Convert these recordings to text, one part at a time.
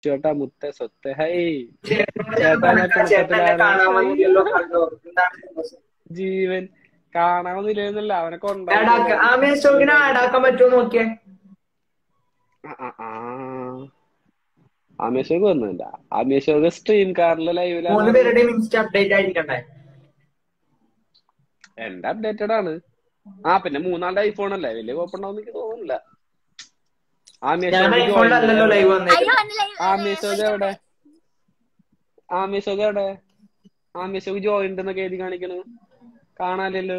കിച്ചോട്ടാ മുത്ത സ്വത്ത് ഹൈ ചേട്ടനോട് ഞാൻ പറഞ്ഞ ചേട്ടൻ എന്നെ കാണാൻ വന്നില്ലല്ലോ കണ്ടോ എന്താണ് പ്രശ്നം? ജീവൻ കാണാമെന്നില്ലെന്നല്ല അവനെ ആഡാക്ക ആമേ സ്റ്റോക്കിനെ ആഡാക്കാൻ പറ്റുമോ നോക്കിയേ ആമേശോക്ക് വന്നില്ല ആമേശോക്ക് സ്ട്രീം കാറിലെ മൂന്ന് ലൈവിലാണ് പേരുടെയും ഇൻസ്റ്റ അപ്ഡേറ്റ് ആയിരിക്കണ്ടേ എന്റെ അപ്ഡേറ്റഡ് ആണ് ആ പിന്നെ മൂന്നാളുടെ ഐഫോൺ അല്ലേ വലിയ കുഴപ്പമുണ്ടാവും എനിക്ക് തോന്നുന്നില്ല ഞാൻ ഐഫോണിലല്ലല്ലോ ലൈവ് വന്നേ അയ്യോ എന്റെ ലൈവ് ആമേശോക്ക് എവിടെ ആമേശോക്ക് എവിടെ ആമേശോക്ക് ജോയിന്റ് എന്നൊക്കെ എഴുതി കാണിക്കണു കാണാനില്ലല്ലോ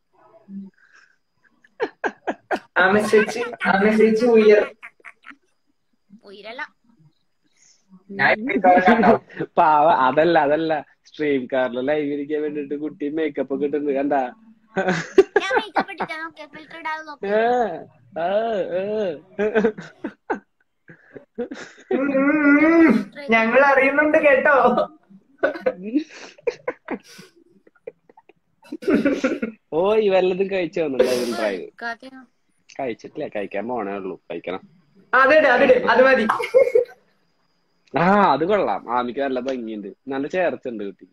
ആമേ ചേച്ചി ആമേ ചേച്ചി ഉയർ ഉയരല്ല ഞാൻ ഇപ്പൊ കണ്ടോ? പാവ അതല്ല അതല്ല സ്ട്രീം കാറിൽ ലൈവ് ഇരിക്കാൻ വേണ്ടിട്ട് കുട്ടി മേക്കപ്പ് ഒക്കെ ഇട്ടുണ്ട് കണ്ടാ ഞാൻ മേക്കപ്പ് ഇട്ടിട്ടാ നോക്കിയ ഫിൽറ്റർ ഇടാതെ നോക്കി ഏ, ആ, ഏ. ഉം, ഉം, ഉം. ഞങ്ങൾ അറിയുന്നുണ്ട് കേട്ടോ ഓയ് വല്ലതും കഴിച്ചു വന്നിട്ടുണ്ടായിരുന്നു ഡ്രൈവ് കാത്തിനോ കഴിച്ചിട്ടില്ല കഴിക്കാൻ പോണേ ഉള്ളൂ കഴിക്കണം അതിട് അതിട് അത് മതി ആ അത് കൊള്ളാം ആമിക്ക് നല്ല ഭംഗിയുണ്ട് നല്ല ചേർത്തുണ്ട് കുട്ടിക്ക്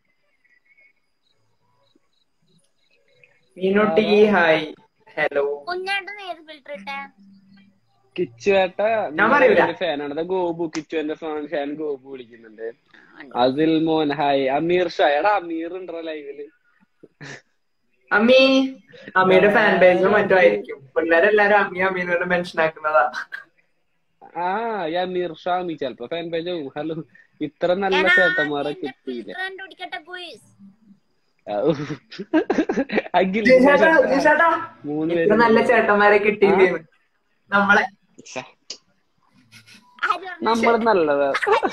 മീനുട്ടി ഹായ് ഹലോ കുഞ്ഞാണ്ട് നേര് ഫിൽറ്റർ ഇട്ടേ കിച്ചുവേട്ട ഞാൻ പറയൂല. ഫാനാണ് ഗോപു കിച്ചുവിന്റെ ഫാൻ ഗോപു വിളിക്കുന്നുണ്ട് അതിൽ മോൻ ഹായ് അമീർ ഷാ എടാ അമീർ ഉണ്ടോ ലൈവില് അമ്മി അമ്മിയുടെ ഫാൻ പേജും മറ്റും ആയിരിക്കും പിള്ളേരെല്ലാരും അമ്മി അമ്മീനോട് മെൻഷൻ ആക്കുന്നതാ ആ ഈ അമീർ ഷാ അമ്മി ചെലപ്പോ ഫാൻ പേജ് ആവും ഹലോ ഇത്ര നല്ല ചേട്ടന്മാരെ കിട്ടിയില്ല ഫിൽറ്റർ കണ്ടുപിടിക്കട്ടെ പോയിസ് ഔ. അഖിൽ ജിഷേട്ടാ ജിഷേട്ടാ മൂന്ന് ഇത്ര പേര് നല്ല ചേട്ടന്മാരെ കിട്ടിയില്ലേ നമ്മളെ ഛെ, ആര് പറഞ്ഞു? നമ്മള് നല്ലതാ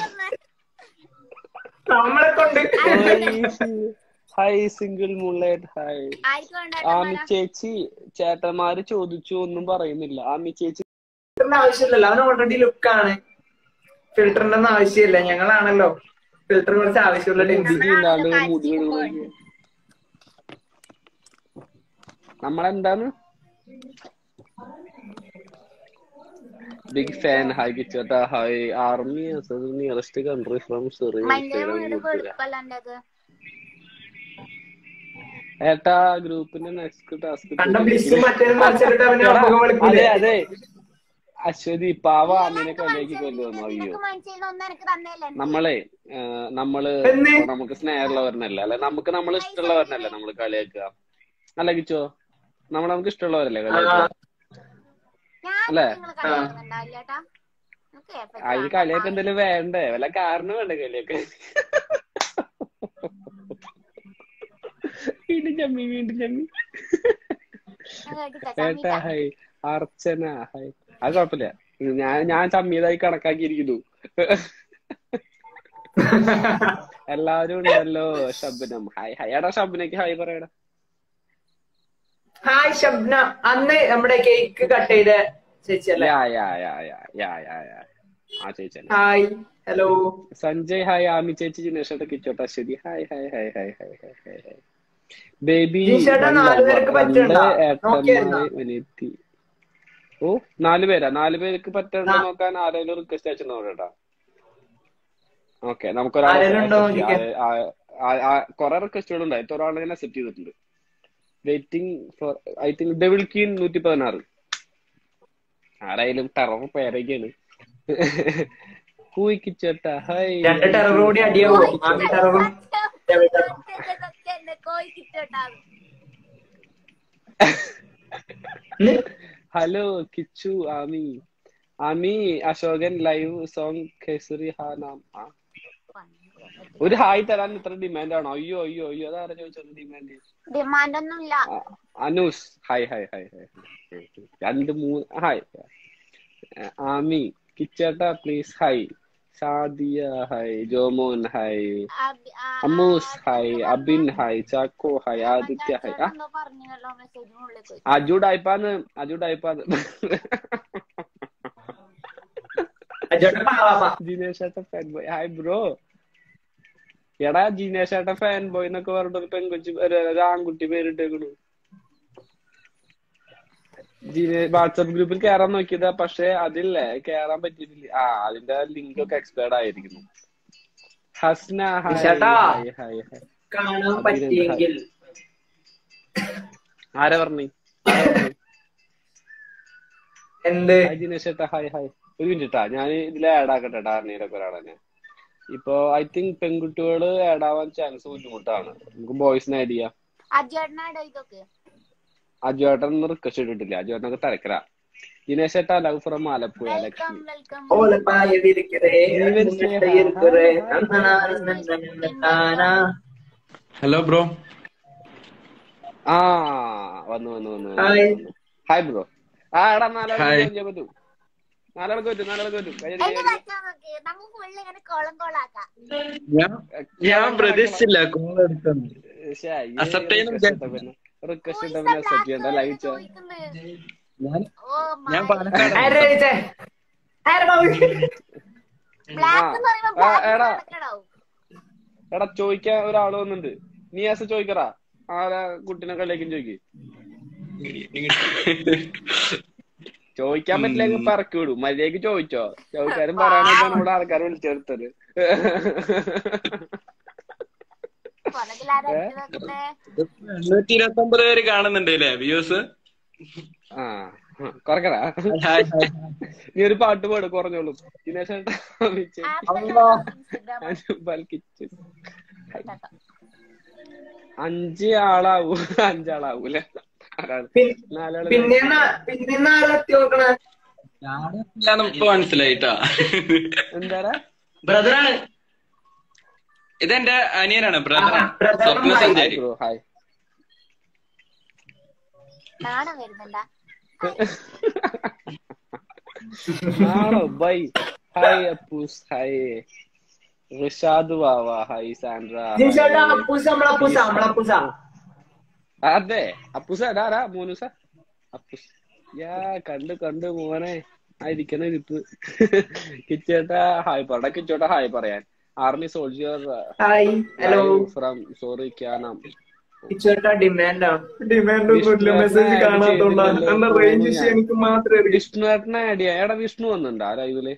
നമ്മളെ കൊണ്ട് ഹായ് സിംഗിൾ മുള്ളേറ്റ് ഹായ് ആർക്ക് വേണ്ട ആമി ചേച്ചി ചേട്ടന്മാര് ചോദിച്ചു ഒന്നും പറയുന്നില്ല ആമി ചേച്ചി ഫിൽറ്ററിന്റെ ആവശ്യമില്ലല്ലോ അവൻ ഓൾറെഡി ലുക്കാണ് ഫിൽറ്ററിന്റെ ഒന്നും ആവശ്യമില്ല ഞങ്ങളാണല്ലോ ഫിൽറ്റർ കുറച്ച് ആവശ്യമുള്ള ടെൻസ് മുടി ഇല്ലാണ്ട് മുടി കഴുകുന്നു. നമ്മളെന്താണ് ബിഗ് ഫാൻ ഹായ് കിച്ചേട്ടാ hi army nearest country from മഞ്ഞ വീട് സിറി വെളുപ്പല്ലാണ്ടത് ഏട്ടാ ഗ്രൂപ്പിന്റെ നെക്സ്റ്റ് ടാസ്ക് കണ്ട ബ്ലിസ് മറ്റേത് മറിച്ചിട്ട് അവന്റെ മുഖം അതെ വെളുക്കില്ലേ അതെ അശ്വതി പാവ അമ്മീനെ കളിയാക്കി കൊല്ലുവന്നു അയ്യോ നിനക്ക് മനസ്സിൽ ഒന്നും എനിക്ക് തന്നല്ലേ നമ്മളെ ആ, നമ്മള് എന്ന്? ഇപ്പൊ നമുക്ക് സ്നേഹമുള്ളവരനല്ല അല്ലെ നമുക്ക് നമ്മൾ ഇഷ്ടമുള്ളവരനല്ല നമ്മള് കളിയാക്കുക അല്ല കിച്ചോ നമ്മൾ നമുക്ക് ഇഷ്ടമുള്ളവരല്ലേ കളിയാക്കുക ഞാൻ അല്ലേ? നിങ്ങളെ കളിയാക്കുന്നുണ്ടാവില്ല ചേട്ടാ നമുക്ക് ഏപ്പ- അതിന് കളിയൊക്കെ എന്തെങ്കിലും വേണ്ടേ വല്ല കാരണം വേണ്ടേ കളിയൊക്കെ വീണ്ടും ചമ്മി വീണ്ടും ചമ്മി ഞാൻ കേട്ടിട്ടാ, ഏട്ടാ ചമ്മിട്ടാ. ഹായ് അർച്ചന ഹായ് അത് കുഴപ്പമില്ല ഞാൻ ഞാൻ ചമ്മിയതായി കണക്കാക്കിയിരിക്കുന്നു എല്ലാവരും ഉണ്ടല്ലോ ശബനം ഹായ് ഹായ് എടാ ശബനക്ക് ഹായ് പറയടാ ഹായ് ഷബ്ന അന്ന് നമ്മുടെ കേക്ക് കട്ട് ചെയ്ത ചേച്ചി അല്ലേ യാ യാ യാ യാ യാ യാ യാ ആ ചേച്ചി hi hello Sanjay hi Ami ചേച്ചി ജിനേഷോട്ട് കിച്ചോട്ട Aswathy hi hi hi hi hi hi hi hi baby ജിഷേട്ടാ, നാല് പേർക്ക് പറ്റുന്നുണ്ടോ? നോക്കിയായിരുന്നോ? ഏട്ടന്മാരി ഓ നാല് പേരാ നാല് പേർക്ക് പറ്റുന്നുണ്ടോ നാ- നോക്കാൻ ആരെങ്കിലും റിക്വസ്റ്റ് അയച്ചിട്ടുണ്ടോ കേട്ടാ ഓക്കെ ആരെങ്കിലും ഉണ്ടോ നമുക്കൊരാളെ നോക്കിക്കേ. കൊറേ റിക്വസ്റ്റുകൾ ഉണ്ട് അതിൽ ഒരാളെ ഞാൻ അക്സെപ്റ്റ് ചെയ്തിട്ടുണ്ട് waiting for I think devil queen നൂറ്റി പതിനാറ് ആരായാലും ടെറർ പേരൊക്കെയാണ് കൂയിക്കിച്ചേട്ടാ ഹായ് രണ്ട് ടെറർ കൂടി അടിയാവോ ആദ്യ ടെററും സത്യം, സത്യം, എന്നെ കോഴി കിട്ടോട്ടാവും hello Kichu Ami Ami Ashokan live song Kesari ഹാ നാം ആ ഒരു ഹായ് തരാൻ ഇത്ര ഡിമാൻഡ് ആണോ അയ്യോ അയ്യോ അയ്യോ അതാരാ ചോദിച്ചത് ഡിമാൻഡ് ഡിമാൻഡ് ഒന്നുമില്ല അനൂസ് ഹായ് ഹായ് ഹായ് ഹായ് രണ്ട് മൂന്ന് ഹായ് ആമി കിച്ചേട്ടാ please hi Sadiya hi Jomon hi Abi- ആ- അമ്മൂസ് ആ- hi Abin hi Chacko hi Aditya hi ആ എന്തോ പറഞ്ഞല്ലോ മെസ്സേജിനുള്ളിൽ പോയി അജു ഡായിപ്പാന്ന് അജു ഡായിപ്പാന്ന് അജോട്ട പാവാ ജിനേഷേട്ട ഫാൻ ബോയ് ഹായ് ബ്രോ എടാ ജിനേഷേട്ട ഫാൻ ബോയ് എന്നൊക്കെ പറഞ്ഞിട്ട് ഒരു പെൺകൊച്ചി ഒരു ഒരു ആൺകുട്ടി പേരിട്ടേക്കണു വാട്സപ്പ് ഗ്രൂപ്പിൽ കയറാൻ നോക്കിയതാ പക്ഷെ അതില്ലേ കയറാൻ പറ്റിയിട്ടില്ല ആ അതിന്റെ ലിങ്ക് ഒക്കെ എക്സ്പയർഡ് ആയിരിക്കുന്നു ഹസ്ന ഹായ് നിഷാട്ടാ. ഹായ് ഹായ് ഹായ് കാണാൻ പറ്റിയെങ്കിൽ ആരാ പറഞ്ഞു എന്ത് ഹായ് ജിനേഷ് ചേട്ടാ ഹായ് ഹായ് ഒരു മിനിറ്റ് ട്ടാ ഞാൻ ഇതിൽ ആഡ് ആക്കട്ടെ ഡാർണിയിലൊക്കെ ഒരാളെ ഇപ്പൊ ഐ തിങ്ക് പെൺകുട്ടികള് ആഡ് ആവാൻ ചാൻസ് ബുദ്ധിമുട്ടാണ് നമുക്ക് ബോയ്സിന് ആഡ് ചെയ്യാം അജേട്ടനാടോ ഇതൊക്കെ അജുവേട്ടൻ റിക്വസ്റ്റ് ഇട്ടിട്ടില്ല അജുവേട്ടനൊക്കെ തിരക്കല ദിനേശ് ചേട്ടാ love from Alappuzha welcome Lakshmi welcome ഓലപ്പായ വിരിக்கிறേ മുട്ട இருக்கிறേ താനാ ഹലോ ബ്രോ ആ വന്നു വന്നു വന്നു ഹായ്. ഹായ് ബ്രോ ആ എടാ നാലാൾക്ക് ഹായ്. ചെയ്യാൻ പറ്റും നാലാൾക്ക് പറ്റും നാലാൾക്ക് പറ്റും കൈ അടി, എന്റെ കൈ അടി. വെച്ചാ നോക്ക് നമുക്ക് ഫുള്ള് ഇങ്ങനെ കോളം കോളാക്കാം ഞാൻ ഞാൻ പ്രതീക്ഷിച്ചില്ല കോൾ എടുത്തെന്ന് ശ്ശേ, ഈ Accept ചെയ്യുന്ന request ഇട്ട പിന്നെ റിക്വസ്റ്റ് ഇട്ട പിന്നെ അക്സെപ്റ്റ് ചെയ്യണ്ട ലൈവ് ചെയ്യാം ഞാൻ ഓ ഞാൻ പാലക്കാട് ആരെ വിളിച്ചേ ആരെ ബാബു ബ്ലാക്ക് എന്ന് പറയുമ്പോ ആ, ബ്ലാക്ക് എടാ. നടക്കടാവും എടാ ചോദിക്കാൻ ഒരാള് വന്നിട്ടുണ്ട് നീ ആസ് ചോദിക്കറാ ആരാ കുട്ടീനെ കളിയാക്കും ചോദിക്ക് ചോദിക്കാൻ പറ്റില്ലെങ്കിൽ ഇപ്പൊ ഇറക്കി വിടും മര്യാദക്ക് ചോദിച്ചോ ചോദിക്കാരും പറയാനൊക്കെയാണ് ഇവിടെ ആൾക്കാർ വിളിച്ചെടുത്തത് പുറകിലാരാ ഇട്ട് വെക്കുന്നേ എണ്ണൂറ്റി ഇരുപത്തി ഒമ്പത് പേര് കാണുന്നുണ്ട് അല്ലേ വ്യൂസ് ആ കുറക്കടാ നീ ഒരു പാട്ട് പാട് കുറഞ്ഞോളും ദിനേശ് ഏട്ടാ, വിളിച്ച്. അൻപൽ കിച്ചൻ. അഞ്ച് ആളാവൂ അഞ്ചാളാവൂല ആരാണ്? നാലാള് പിന്നെ പിന്നെ ആരെത്തി നോക്കണേ ഞാൻ ഇപ്പൊ മനസ്സിലായിട്ടാ എന്താടാ ബ്രദറാണ് ഇതെന്റെ അനിയനാണ് ബ്രദറാണ് brother സ്വപ്ന ഹായ് ഹായ് സഞ്ചാരി ബ്രോ ഹായ് നാണം വരുന്നുണ്ടാ ആണോ ബൈ ഹായ് അപ്പൂസ് ഹായ് റിഷാദ് വാവ ഹായ് സാൻഡ്ര ജിൻഷേട്ടാ ഹായ്. അപ്പൂസ നമ്മളപ്പൂസ നമ്മളപ്പൂസ അതെ അപ്പൂസ അതാരാ മൂന്നുസ അപ്പൂസ് യാ കണ്ട് കണ്ട് മോനെ ആയിരിക്കണ ഇരിപ്പ് കിച്ചേട്ടാ ഹായ് പറ കിച്ചോട്ടാ ഹായ് പറയാൻ army soldier hi hello from sorry ക്യാനാം ഇച്ചേട്ടാ ഡിമാൻഡ് ആണ് ഡിമാൻഡ് ഒന്നുമില്ല വിഷ്ണു മെസ്സേജ് ഏട്ടനെ കാണാത്തോണ്ടാണ് ചെയ്തില്ലല്ലോ. എന്ന റേഞ്ച് ഇഷ്യൂ എനിക്ക് മാത്രമേ അറിയൂ വിഷ്ണു ഏട്ടനെ ഐഡിയ എടാ വിഷ്ണു വന്നിട്ടുണ്ടോ ആ ലൈവില്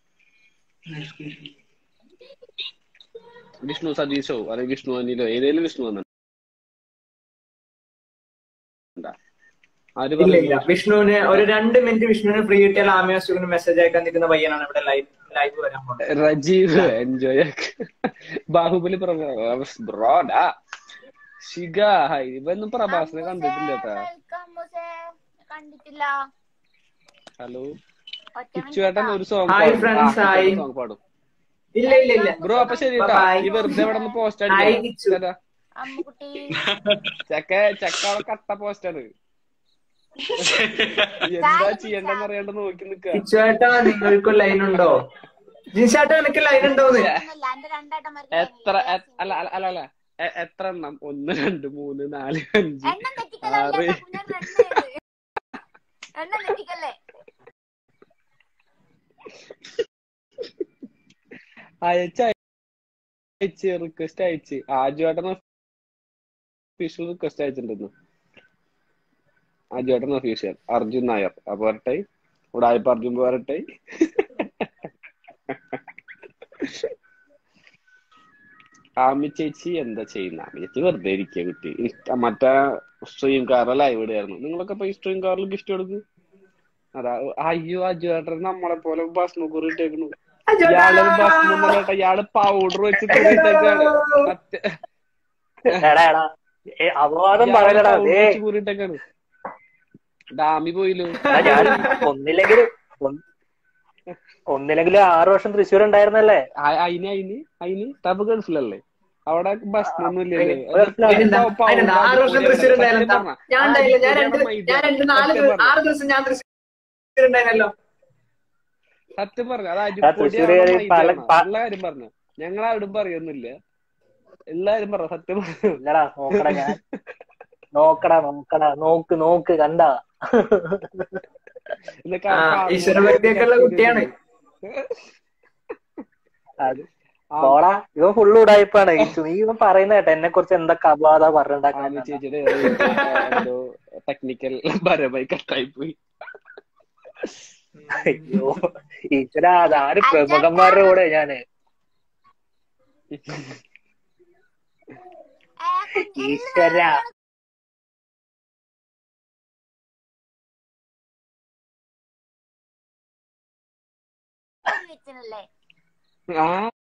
വിഷ്ണു സതീശോ അല്ലെങ്കിൽ വിഷ്ണു അനിലോ ഏതേലും വിഷ്ണു വന്നിട്ടുണ്ടോ ആര് ഇല്ല ഇല്ല പറഞ്ഞു വിഷ്ണുവിന് ഒരു രണ്ട് മിനിറ്റ് വിഷ്ണുവിന് ഫ്രീ കിട്ടിയാൽ ആമിയാസുവിന് മെസ്സേജ് അയക്കാൻ നിൽക്കുന്ന പയ്യനാണ് ഇവിടെ ലൈവ് ലൈവ് വരാൻ പോകുന്നത് റജീവ് എൻജോയ് ബാഹുബലി ബ്രോഡാ ഷിഗ ഹൈ ഇവന്നും പ്രഭാസിനെ കണ്ടിട്ടില്ല കേട്ടാ വെൽക്കം മുസേ കണ്ടിട്ടില്ല ഹലോ ഒറ്റ കിച്ചുവേട്ടൻ ഒരു song Hi, friends, hi. Song പാടും ഇല്ല ഇല്ല ഇല്ല ബ്രോ അപ്പൊ ശരി കേട്ടാ Bye. ഈ വെറുതെ ഇവിടെ നിന്ന് പോസ്റ്റ് Hi, കിച്ചു. അടിക്കാം അമ്മുക്കുട്ടി ചക്ക ചക്കളെ കട്ട പോസ്റ്റാണ് എന്താ ചെയ്യണ്ടെന്ന് അറിയാണ്ട് നോക്കി നിക്ക കിച്ചുവേട്ടാ നിങ്ങൾക്ക് ലൈൻ ഉണ്ടോ ജിൻഷേട്ടാ എനിക്ക് ലൈൻ ഉണ്ടോന്ന് ഒന്നുമില്ല എന്റെ രണ്ടേട്ടന്മാർക്ക് എത്ര എ- അല്ല അല്ല അല്ല അല്ല എ- എത്ര എണ്ണം ഒന്ന് രണ്ട് മൂന്ന് നാല് അഞ്ച് എണ്ണം തെറ്റിക്കല്ലേ ആറ്. ഞാൻ രണ്ടേ എണ്ണം തെറ്റിക്കല്ലേ അയച്ച അയച്ച് റിക്വസ്റ്റ് അയച്ച് ആജുവേട്ടൻ ഒഫീഷ്യൽ റിക്വസ്റ്റ് അയച്ചിട്ടുണ്ടെന്ന് ആജുവേട്ടൻ ഒഫീഷ്യൽ അർജുൻ നായർ അപ്പൊ വരട്ടെ ഉടായ്പ അർജുൻ വരട്ടെ ആമി ചേച്ചി എന്താ ചെയ്യുന്ന ആമി ചേച്ചി വെറുതെ ഇരിക്കുക കുട്ടി ഇഷ്ട- മറ്റേ സ്ട്രീം കാറിലെ ലൈവ് ഇടായിരുന്നു നിങ്ങളൊക്കെ ഇപ്പൊ ഈ സ്ട്രീം കാറിൽ ഗിഫ്റ്റ് കൊടുക്കും അതാ അയ്യോ അജുവേട്ടൻ നമ്മളെ പോലെ ഭസ്മ കുറിയിട്ടേക്കണു ഇയാള് ഭസ്മം കേട്ട ഇയാള് പൗഡർ വെച്ച് കുറിയിട്ടേക്കാണ് മറ്റേ എടാ എടാ ഏ, അപവാദം ഇയാള് പറയലടാ powder ഏ വെച്ച് കുറിയിട്ടേക്കാണ് ഡാമി പോയില്ലോ ഞാൻ ഒന്നില്ലെങ്കിലും ഒന്ന്- ഒന്നില്ലെങ്കിലും ആറു വർഷം തൃശ്ശൂർ ഉണ്ടായിരുന്നല്ലേ അ- അയിന് അയിന് അയിന് തപ്പ ഗൾഫിലല്ലേ അവിടെ ഭസ്മൊന്നും ഇല്ലല്ലേ അതിനെന്താ? അതിനെന്താ? ആറ് വർഷം തൃശ്ശൂർ ഉണ്ടായാലും എന്താ? ഞാൻ ഉണ്ടായില്ല ഞാൻ രണ്ട് ഞാൻ രണ്ട് നാല് ദിവസം ആറ് ദിവസം ഞാൻ തൃശ്ശൂർ ഉണ്ടായിരുന്നല്ലോ സത്യം പറഞ്ഞു അത് ആ അരിപ്പൊടി തൃശ്ശൂരുകാര് പല- പ- എല്ലാ കാര്യം പറഞ്ഞു ഞങ്ങൾ ആരും പറയൊന്നുമില്ല എല്ലാരും പറ സത്യം പറഞ്ഞു ഇല്ലടാ നോക്കടാ ഞാൻ നോക്കടാ നോക്കടാ നോക്ക് നോക്ക് കണ്ടാ ഇതൊക്കെ ആ, കാണുമ്പോ ഈശ്വരഭക്തിയൊക്കെ ഉള്ള കുട്ടിയാണ്. അത് പോടാ ഇവൻ ഫുള്ള് ഉടായിപ്പാണ് ഈ ചു- നീ ഇവൻ പറയുന്ന കേട്ടോ എന്നെ കുറിച്ച് എന്തൊക്കെ അപവാദ ആമി പറഞ്ഞിട്ടുണ്ടാക്കാൻ ചേച്ചിയുടെ എന്തോ ടെക്നിക്കൽ പരമായി കട്ടായി പോയി അയ്യോ ഈശ്വര അതാര് പ്രമുഖന്മാരുടെ കൂടെ ഞാന് ഈശ്വര വെച്ചനല്ലേ ആ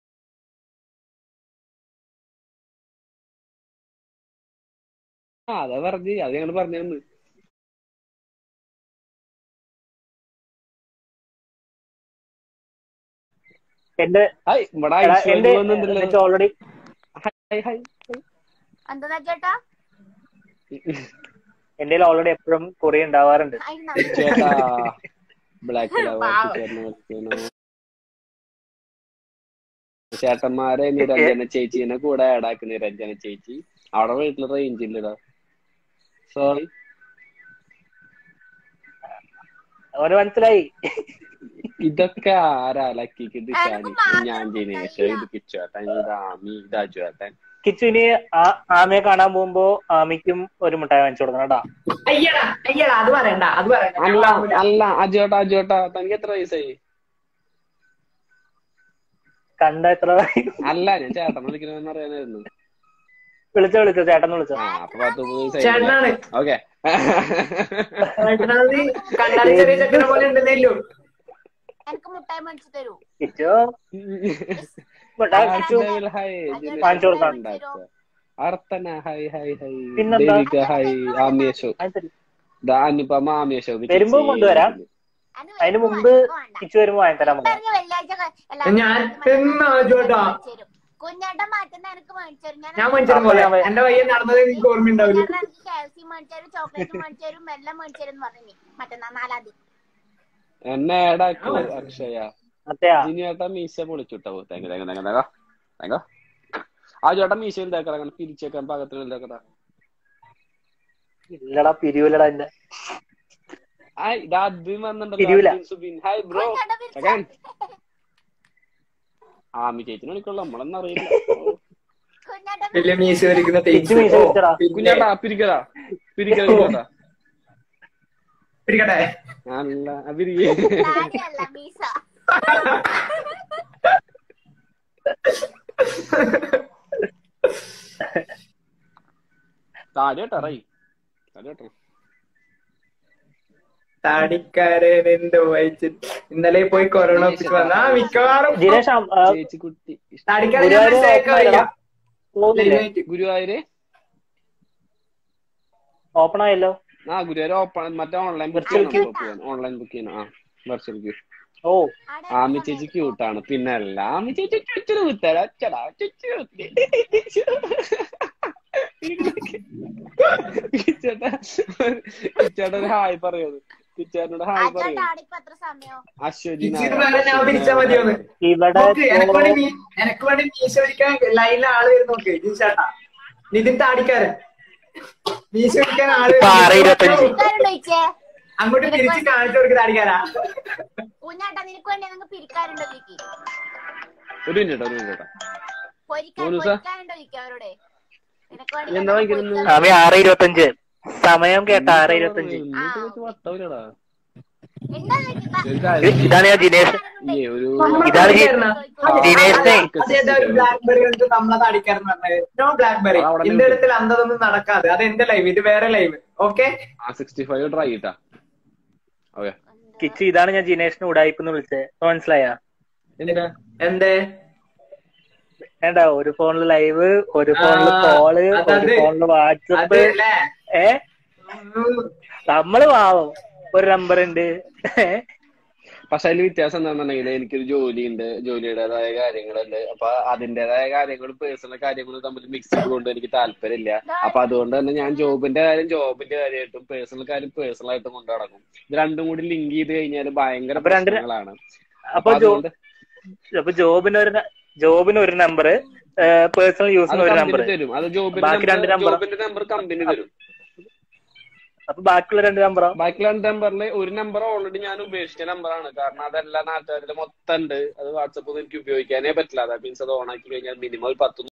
ആ, അതാ പറഞ്ഞു അത് ഞങ്ങള് പറഞ്ഞു തന്നു എന്റെ ഹായ് ഇവിടെ എടാ, ഐശ്വര്യ എന്റെ വന്നിട്ടുണ്ടല്ലോ ഓൾറെഡി ഹായ് ഹായ് എന്താ ചേട്ടാ എന്റെ ഓൾറെഡി എപ്പോഴും കുറി ഉണ്ടാവാറുണ്ട് അതിന് നന്ദി. ചേട്ടാ ബ്ലാക്ക് പാവം. ചേട്ടന്മാരെ നിരഞ്ജന ചേച്ചീനെ കൂടെ ആഡാക്കി നിരഞ്ജന ചേച്ചി അവിടെ വീട്ടില് റേഞ്ച് ഇല്ലടാ സോറി അവന് മനസ്സിലായി ഇതൊക്കെ ആരാ ലക്കിക്ക് ഡിഷാനി എനക്ക് മാത്രം ഞാൻ ജിനേഷ് അറിയില്ല. ഇത് കിച്ചേട്ടൻ ഇത് ആമി ഇത് അജുവേട്ടൻ കിച്ചു ഇനി ആ- ആമയെ കാണാൻ പോകുമ്പോ ആമിക്കും ഒരു മിഠായി വാങ്ങിച്ചു കൊടുക്കണം കേട്ടാ അയ്യടാ അയ്യടാ അത് പറയണ്ട അത് പറയണ്ട ഞാൻ അല്ല വാങ്ങൂല. അല്ല അജുവേട്ടാ അജുവേട്ടാ തനിക്ക് എത്ര വയസ്സായി കണ്ട എത്ര അല്ല ഞാൻ ചേട്ടൻ വിളിക്കണമെന്ന് അറിയാനായിരുന്നു വിളിച്ചോ വിളിച്ചോ ചേട്ടൻ വിളിച്ചോ ആ അപ്പൊ പത്ത് മുപ്പത് വയസ്സായി ചേട്ടനാണ് ഓക്കെ ചേട്ടനാണ് കണ്ടാലും ചെറിയ ചെക്കനെ പോലെ ഉണ്ടെന്നല്ലോ എനിക്ക് മുട്ടായി മേടിച്ചു തരൂ കിച്ചു മിഠായി കിച്ചു വാങ്ങിച്ചു കൊടുക്കാം. അർത്തന ഹായ് ഹായ് ഹായ് പിന്നെന്താ? ദേവിക ഹായ് ആമിയശോ അത് തരും. ദാ അനുപമ ആമിയശോ വരുമ്പോ കൊണ്ടുവരാം. അതിന് മുമ്പ് കിച്ചു വരുമ്പോ വാങ്ങിത്തരാൻ പറഞ്ഞു വെള്ളിയാഴ്ച ഞാൻ എന്നാ ചേട്ടാ? കുഞ്ഞേട്ടൻ മാറ്റുന്ന എനിക്ക് മേടിച്ചു തരും ഞാൻ മനുഷ്യനെ പോലെ എന്റെ വയ്യ നടന്നത് എനിക്ക് ഓർമ്മയുണ്ടാവില്ല കാൽസ്യം മേടിച്ചു തരും ചോക്ലേറ്റ് മേടിച്ചു തരും എല്ലാം മേടിച്ചു തരും എന്ന് പറഞ്ഞു മറ്റന്നാ നാലാം തീയതി എന്നെ ഏടാക്കോ അക്ഷയ മറ്റേയാ ജിനിയേട്ടാ മീശ പൊളിച്ചുട്ടോ തേങ്ങ തേങ്ങ തേങ്ങ തേങ്ങ തേങ്ങ ആ ചേട്ടാ മീശ ഉണ്ടാക്കറ അങ്ങനെ പിരിച്ചേക്കാൻ പാകത്തിന് ഉണ്ടാക്കറ ഇല്ലടാ പിരിവില്ലടാ എന്റെ ഹായ് ഇതാ അദ്വിൻ പിരിവില്ല. വന്നിട്ടുണ്ടല്ലോ സുബിൻ ഹായ് ബ്രോ കുഞ്ഞേട്ടൻ പിരിച്ചു സെക്കൻഡ് ആമി ചേച്ചിനെ വിളിക്കുള്ളൂ നമ്മളൊന്നും അറിയില്ല കുഞ്ഞേട്ടൻ വലിയ മീശ വരിക്കുന്ന കിച്ചു മീശ വെച്ചടാ കുഞ്ഞാട്ടാ പിരിക്കടാ പിരിക്കടാ കുഞ്ഞാട്ടാ പിടിക്കട്ടെ അല്ല പിരിക്കേ താടിയല്ല മീസ താടി കേട്ടോ റൈ താടി കേട്ടോ താടിക്കാരൻ എന്തോ വായിച്ചു ഇന്നലെ പോയി കൊറോണ ഒപ്പിച്ച് വന്ന ആ മിക്കവാറും ജിനേഷ് ആ- ആ, ചേച്ചി കുട്ടി താടിക്കാരൻ ഞാൻ ഗുരുവായൂർ mistake ആയില്ല. പോകുന്നില്ലേ ഗുരുവായൂര് ഓപ്പൺ ആയല്ലോ ആ ഗുരുവായൂർ ഓപ്പൺ മറ്റേ ഓൺലൈൻ ബുക്ക് Virtual queue. ചെയ്യണം ഓൺലൈൻ ബുക്ക് ചെയ്യണം ആ വെർച്വൽ ക്യൂ ഓ ആമി ചേച്ചി ക്യൂട്ടാണ് പിന്നെ അല്ല ആമി ചേച്ചി ചുറ്റിന് കുത്തരാ ചടാ ചുറ്റിന് കുത്തി കിച്ചേട്ടാ കിച്ചേട്ടാ ഒരു ഹായ് പറയുന്നത് കിച്ചേട്ടനോട് ഹായ് അച്ഛൻ പറയൂ താടിക്ക് എത്ര സമയോ അശ്വതി ഇച്ചിരി നേരം ഞാൻ പിടിച്ചാ മതിയോന്ന് ഇവിടെ നോക്ക് എനക്ക് വേണ്ടി മീ- എനക്ക് വേണ്ടി മീശ ഒരിക്കാൻ ലൈനിലെ ആള് വരുന്നു നോക്ക് ജിൻചേട്ടാ നിതിൻ താടിക്കാരൻ മീശ ഒരിക്കാൻ ആള് ഇപ്പൊ ആറ് വരുന്നു. ഇരുപത്തഞ്ച്. പിരിക്കാരുണ്ടോ ഇച്ചേ അങ്ങോട്ട് തിരിച്ച് കാണിച്ചു കൊടുക്ക് താടിക്കാരാ കുഞ്ഞാട്ടാ നിനക്ക് വേണ്ടി നിങ്ങൾക്ക് പിരിക്കാരുണ്ടോ ചോദിക്കി ഒരു മിനിറ്റ് ഒരു മിനിറ്റ് പൊരിക്കാൻ മോനുസ? പൊരിക്കാനുണ്ടോ ചോദിക്കി അവരോട് നിനക്ക് വേണ്ടി എന്താ വാങ്ങിക്കുന്നത്? പൊരിക്കാൻ- സമയം ആറ് ഇരുപത്തഞ്ച് സമയം കേട്ട ആറ് ഇരുപത്തഞ്ച് വട്ടവില്ലടാ എന്താ ചോദിക്കുക? ഒരു കാര്യം ഇതാണ് ഞാൻ ജിനേഷ് ഈ ഒരു ഇതാണ് ഈ- ദിനേശിനെ അതേതാ ഒരു ബ്ലാക്ക്ബെറി വന്നിട്ട് നമ്മളെ താടിക്കാരൻ പറഞ്ഞത് നോ ബ്ലാക്ക്ബെറി അത് അവിടെ എന്റെ അടുത്തിൽ അന്തതൊന്നും നടക്കാതെ അത് എന്റെ ലൈവ് ഇത് വേറെ ലൈവ് ഓക്കെ ആ സിക്സ്റ്റി ഫൈവ് ട്രൈ ഇട്ടാ ഓക്കെ കിച്ചു ഇതാണ് ഞാൻ ജിനേഷിനെ ഉടായിപ്പെന്ന് വിളിച്ചത് ഇപ്പൊ മനസ്സിലായ എന്താ എന്തേ വേണ്ട ഒരു ഫോണില് ലൈവ് ഒരു ഫോണില് ആ, കോള് അതത്. ഒരു ഫോണില് അത് വാട്സപ്പ് അല്ലേ ഏ നമ്മള് പാവം ഒരു നമ്പർ ഉണ്ട് ഏ? പക്ഷെ അതിൽ വ്യത്യാസം എന്താണെന്നുണ്ടെങ്കിൽ എനിക്കൊരു ജോലിയുണ്ട് ജോലിയുടേതായ കാര്യങ്ങളുണ്ട് അപ്പൊ അതിന്റേതായ കാര്യങ്ങളും പേഴ്സണൽ കാര്യങ്ങളും തമ്മിൽ മിക്സ് ചെയ്തുകൊണ്ട് എനിക്ക് താല്പര്യമില്ല അപ്പൊ അതുകൊണ്ട് തന്നെ ഞാൻ ജോബിന്റെ കാര്യം ജോബിന്റെ കാര്യമായിട്ടും പേഴ്സണൽ കാര്യം പേഴ്സണൽ ആയിട്ടും കൊണ്ടു നടക്കും ഇത് രണ്ടും കൂടി ലിങ്ക് ചെയ്ത് കഴിഞ്ഞാൽ ഭയങ്കര അപ്പൊ രണ്ട് പ്രശ്നങ്ങളാണ് അപ്പൊ അപ്പൊ ജോ അതുകൊണ്ട് അപ്പൊ ജോബിന് ഒരു ന- ജോബിന് ഒരു നമ്പർ പേഴ്സണൽ അത് യൂസിന് ഒരു നമ്പർ കമ്പനി തരും അത് ജോബിന്റെ ബാക്കി രണ്ട് നമ്പർ number- ജോബിന്റെ നമ്പർ കമ്പനി തരും അപ്പൊ ബാക്കിയുള്ള രണ്ട് നമ്പറോ ബാക്കിയുള്ള രണ്ട് നമ്പറിൽ ഒരു നമ്പർ ഓൾറെഡി ഞാൻ ഉപേക്ഷിച്ച നമ്പറാണ് കാരണം അതെല്ലാ നാട്ടുകാരുടെ മൊത്തം ഉണ്ട് അത് വാട്സപ്പ് ഒന്നും എനിക്ക് ഉപയോഗിക്കാനേ പറ്റില്ല അതാ മീൻസ് അത് ഓൺ ആക്കി കഴിഞ്ഞാൽ മിനിമം ഒരു പത്ത്